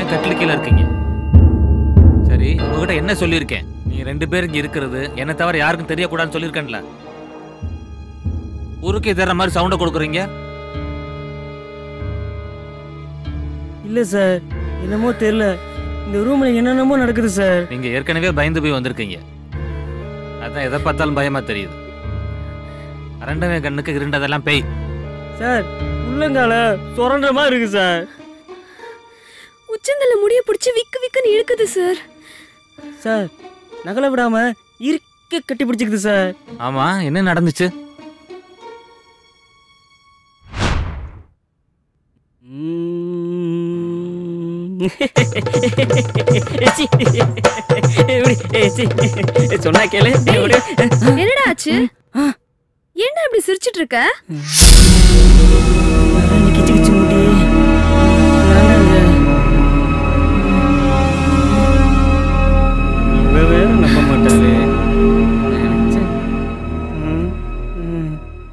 ஏன் கட்டில் கீழே இருக்கீங்க சரி உங்ககிட்ட என்ன சொல்லியிருக்கேன் நீ ரெண்டு பேரும் இங்க இருக்கிறது என்ன தவிர யாருக்கும் தெரியக்கூடாதுன்னு சொல்லியிருக்கேன்ல ஊருக்கே தர்ற மாதிரி சவுண்டை கொடுக்குறீங்க இல்ல சார் என்னமோ தெரியல இந்த ரூம்ல என்னென்னமோ நடக்குது சார் நீங்க ஏற்கனவே பயந்து போய் வந்திருக்கீங்க அதான் எதை பார்த்தாலும் பயமா தெரியுது அரண்டவன் கண்ணுக்கு இருண்டதெல்லாம் பேய் சார் உள்ளங்கால சுரண்ட மாதிரி இருக்கு சார் உச்சந்தல முடிய பிடிச்சி விக்கு விக்குன்னு இழுக்குது சார் சார் நகலை விடாம இருக்க கட்டி பிடிச்சிக்குது சார் ஆமா என்ன நடந்துச்சு உம். சி. எப்படி? ஏய், சி. சொன்னா கேளு எப்படி? என்னடா ஆச்சு ஏன்டா இப்படி சிரிச்சிட்டு இருக்க இந்த கிச்சு கிச்சு மூட்டி வேண்டாங்க. இவ வேற நம்ப மாட்டாளே நினைச்சேன். ம், ம்.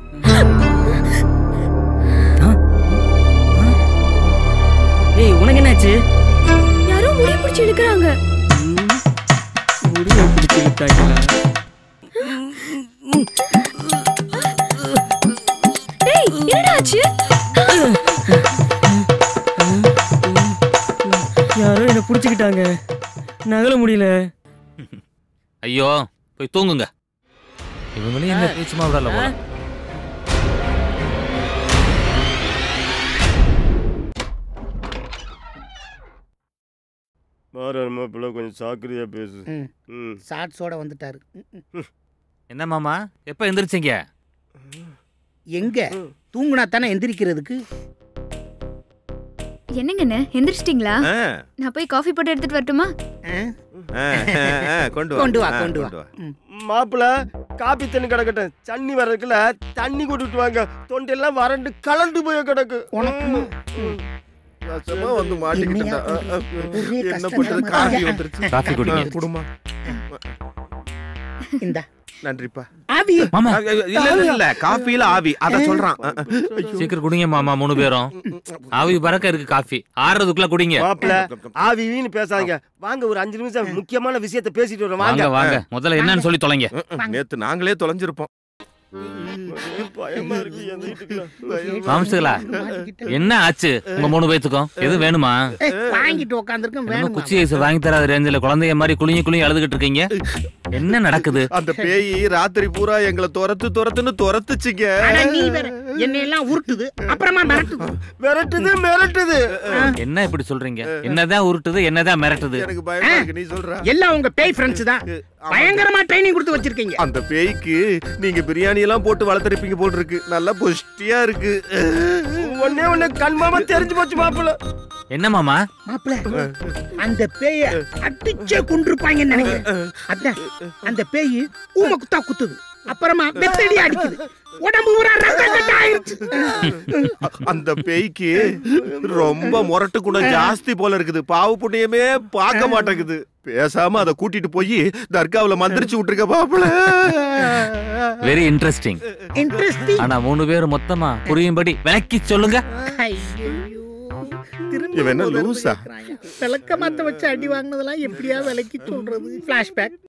ஆ? ஆ? ஏய் உனக்கு என்னாச்சு யாரோ முடிய பிடிச்சி இழுக்கறாங்க ம், முடிய பிடிச்சு விட்டாங்களா டேய் என்னடா ஆச்சு யாரோ என்ன பிடிச்சிக்கிட்டாங்க நகல முடியல ஐயோ போய் தூங்குங்க இவங்களையும் என்ன பேச்சுமா விடல போல மாறாம இப்பெல்லாம் கொஞ்சம் சாக்கிரியா பேசு ம். ம் ஷார்ட்ஸோட வந்துட்டாரு ம், ம். என்ன மாமா எப்ப எந்திரிச்சீங்க எங்க தூங்குனா தானே எந்திரிக்கிறதுக்கு என்னங்கண்ணே எந்திரிச்சிட்டீங்களா ஆ, நான் போய் காஃபி போட்டு எடுத்துட்டு வரட்டுமா ஆ? ஆ, ஆ, கொண்டு வா கொண்டு வா, ஆ, கொண்டு வா. மாப்பிள காப்பி தண்ணி கிடக்கட்டும் தண்ணி வர்றதுக்குள்ள தண்ணி கொண்டுட்டு வாங்க தொண்டையெல்லாம் வறண்டு கலண்டு போய் கிடக்கு உனக்குமா? ம். கஷ்டமா வந்து மாட்டிக்கிட்டேன்டா. ஆ, ஆ, ஒரே என்ன கஷ்டம் பண்றது தான் காஃபி மாமா. வந்துருச்சு காஃபி குடிங்க ஆ, குடுமா இந்தா நன்றிப்பா ஆவி மாமா ஆ, இல்ல இல்ல இல்ல காஃபில ஆவி அத சொல்றான் ஆ, ஆ. சீக்கிரம் குடிங்க மாமா மூணு பேரும் ஆவி பறக்க இருக்கு காஃபி ஆறுறதுக்குள்ள குடிங்க மாப்பிள ஆவின்னு பேசாதீங்க வாங்க ஒரு அஞ்சு நிமிஷம் முக்கியமான விஷயத்த பேசிட்டு வரோம் வாங்க வாங்க வாங்க முதல்ல என்னன்னு சொல்லி தொலைங்க நேத்து நாங்களே தொலைஞ்சிருப்போம் பயமா இருக்கு என் வீட்டுக்குள்ள பயம். மாம்சுகளா மாட்டிக்கிட்டேன். என்ன ஆச்சு உங்க மூணு பேத்துக்கும் எது வேணுமா ஏய், வாங்கிட்டு உட்காந்துருக்கேன் என்னமோ வேணும் குச்சி ஐஸ் வாங்கி தராத ரேஞ்சில குழந்தைய மாதிரி குலுங்கி குலுங்கி அழுதுகிட்டு இருக்கீங்க என்ன நடக்குது அந்த பேய் ராத்திரி பூரா எங்களை துரத்து துரத்துன்னு துரத்துச்சுங்க நீ வேற என்னையெல்லாம் உருட்டுது அப்புறமா மிரட்டுது மிரட்டுது மிரட்டுது என்ன இப்படி சொல்றீங்க என்னதான் உருட்டுது என்னதான் மிரட்டுது எனக்கு பயமா இருக்கு நீ சொல்ற எல்லாம் உங்க பேய் ஃப்ரெண்ட்ஸ் தான் பயங்கரமா ட்ரைனிங் கொடுத்து வச்சிருக்கீங்க அந்த பேய்க்கு நீங்க பிரியாணி எல்லாம் போட்டு வளர்த்துருப்பீங்க போல் இருக்கு நல்லா புஷ்டியா இருக்கு ஒன்னே ஒண்ணு கண்மாம தெரிஞ்சு போச்சு மாப்பிள என்ன மாமா மாப்பிள அந்த பேய அடிச்சே கொண்டிருப்பாங்கன்னு நினைக்கிறேன் அதான் அந்த பேய் ஊம குத்தா குத்துது அப்புறமா வெத்தடி அடிக்குது உடம்பு பூரா ரத்த கட்ட ஆயிருச்சு அந்த பேய்க்கு ரொம்ப முரட்டு குணம் ஜாஸ்தி போல இருக்குது பாவ புண்ணியமே பார்க்க மாட்டேங்குது பேசாம அதை கூட்டிட்டு போய் தர்காவுல மந்திரிச்சு விட்டுருக்க பாப்பல வெரி இன்ட்ரெஸ்டிங் இன்ட்ரெஸ்டிங் ஆனா மூணு பேரும் மொத்தமா புரியும்படி விளக்கி சொல்லுங்க இவன் என்ன லூசா? விளக்க மாத்த வச்சு அடி வாங்கினதெல்லாம் எப்படியா விலைக்கு சொல்றது பிளாஷ்பேக்